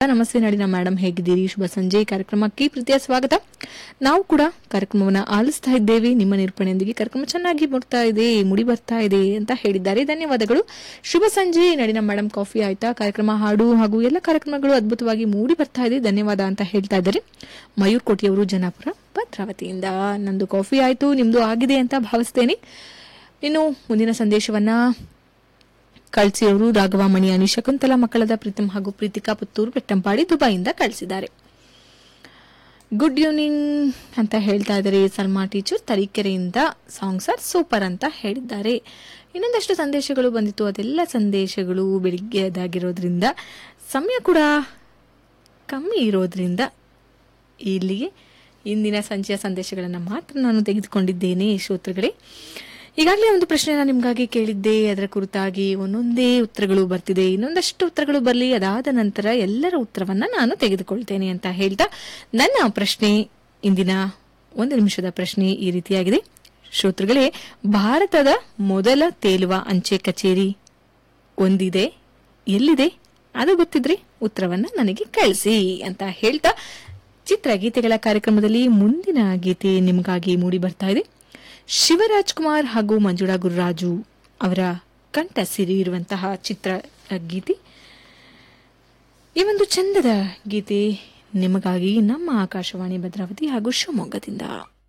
ನಮಸ್ತೆ ನಡಿನ ಮೇಡಮ್ ಹೇಗಿದ್ದೀರಿ ಶುಭ ಸಂಜೆ ಕಾರ್ಯಕ್ರಮಕ್ಕೆ ಪ್ರೀತಿಯ ಸ್ವಾಗತ ನಾವು ಕೂಡ ಕಾರ್ಯಕ್ರಮವನ್ನು ಆಲಿಸ್ತಾ ಇದ್ದೇವೆ ನಿಮ್ಮ ನಿರೂಪಣೆಯೊಂದಿಗೆ ಕಾರ್ಯಕ್ರಮ ಚೆನ್ನಾಗಿ ಬರ್ತಾ ಇದೆ ಮುಡಿ ಬರ್ತಾ ಇದೆ ಅಂತ ಹೇಳಿದ್ದಾರೆ ಧನ್ಯವಾದಗಳು ಶುಭ ಸಂಜೆ ನಡಿನ ಮೇಡಮ್ ಕಾಫಿ ಆಯ್ತಾ ಕಾರ್ಯಕ್ರಮ ಹಾಡು ಹಾಗೂ ಎಲ್ಲ ಕಾರ್ಯಕ್ರಮಗಳು ಅದ್ಭುತವಾಗಿ ಮೂಡಿ ಬರ್ತಾ ಇದೆ ಧನ್ಯವಾದ ಅಂತ ಹೇಳ್ತಾ ಇದ್ದಾರೆ ಮಯೂರ್ ಕೋಟಿಯವರು ಜನಾಪುರ ಭದ್ರಾವತಿಯಿಂದ ನಂದು ಕಾಫಿ ಆಯ್ತು ನಿಮ್ದು ಆಗಿದೆ ಅಂತ ಭಾವಿಸ್ತೇನೆ ಇನ್ನು ಮುಂದಿನ ಸಂದೇಶವನ್ನ ಕಳಿಸಿಯವರು ರಾಘವಮಣಿ ಅನಿ ಶಕುಂತಲಾ ಮಕ್ಕಳದ ಪ್ರೀತಮ್ ಹಾಗೂ ಪ್ರೀತಿಕಾ ಪುತ್ತೂರು ಬೆಟ್ಟಂಪಾಡಿ ದುಬೈಯಿಂದ ಕಳಿಸಿದ್ದಾರೆ ಗುಡ್ ಈವ್ನಿಂಗ್ ಅಂತ ಹೇಳ್ತಾ ಇದ್ದಾರೆ ಸಲ್ಮಾ ಟೀಚರ್ ತರೀಕೆರೆಯಿಂದ ಸಾಂಗ್ ಸರ್ ಸೂಪರ್ ಅಂತ ಹೇಳಿದ್ದಾರೆ ಇನ್ನೊಂದಷ್ಟು ಸಂದೇಶಗಳು ಬಂದಿತ್ತು ಅದೆಲ್ಲ ಸಂದೇಶಗಳು ಬೆಳಿಗ್ಗೆದಾಗಿರೋದ್ರಿಂದ ಸಮಯ ಕೂಡ ಕಮ್ಮಿ ಇರೋದ್ರಿಂದ ಇಲ್ಲಿಗೆ ಇಂದಿನ ಸಂಜೆಯ ಸಂದೇಶಗಳನ್ನು ಮಾತ್ರ ನಾನು ತೆಗೆದುಕೊಂಡಿದ್ದೇನೆ ಶ್ರೋತೃಗಳೇ ಈಗಾಗಲೇ ಒಂದು ಪ್ರಶ್ನೆ ನಾನು ನಿಮಗಾಗಿ ಕೇಳಿದ್ದೆ ಅದರ ಕುರಿತಾಗಿ ಒಂದೊಂದೇ ಉತ್ತರಗಳು ಬರ್ತಿದೆ ಇನ್ನೊಂದಷ್ಟು ಉತ್ತರಗಳು ಬರಲಿ ಅದಾದ ನಂತರ ಎಲ್ಲರ ಉತ್ತರವನ್ನ ನಾನು ತೆಗೆದುಕೊಳ್ತೇನೆ ಅಂತ ಹೇಳ್ತಾ ನನ್ನ ಪ್ರಶ್ನೆ ಇಂದಿನ ಒಂದು ನಿಮಿಷದ ಪ್ರಶ್ನೆ ಈ ರೀತಿಯಾಗಿದೆ ಶ್ರೋತೃಗಳೇ ಭಾರತದ ಮೊದಲ ತೇಲುವ ಅಂಚೆ ಕಚೇರಿ ಒಂದಿದೆ ಎಲ್ಲಿದೆ ಅದು ಗೊತ್ತಿದ್ರೆ ಉತ್ತರವನ್ನ ನನಗೆ ಕಳಿಸಿ ಅಂತ ಹೇಳ್ತಾ ಚಿತ್ರಗೀತೆಗಳ ಕಾರ್ಯಕ್ರಮದಲ್ಲಿ ಮುಂದಿನ ಗೀತೆ ನಿಮಗಾಗಿ ಮೂಡಿ ಬರ್ತಾ ಇದೆ ಶಿವರಾಜ್ ಕುಮಾರ್ ಹಾಗೂ ಮಂಜುಳಾ ಗುರುರಾಜು ಅವರ ಕಂಠ ಸಿರಿ ಇರುವಂತಹ ಚಿತ್ರ ಗೀತೆ ಈ ಒಂದು ಚಂದದ ಗೀತೆ ನಿಮಗಾಗಿ ನಮ್ಮ ಆಕಾಶವಾಣಿ ಭದ್ರಾವತಿ ಹಾಗೂ ಶಿವಮೊಗ್ಗದಿಂದ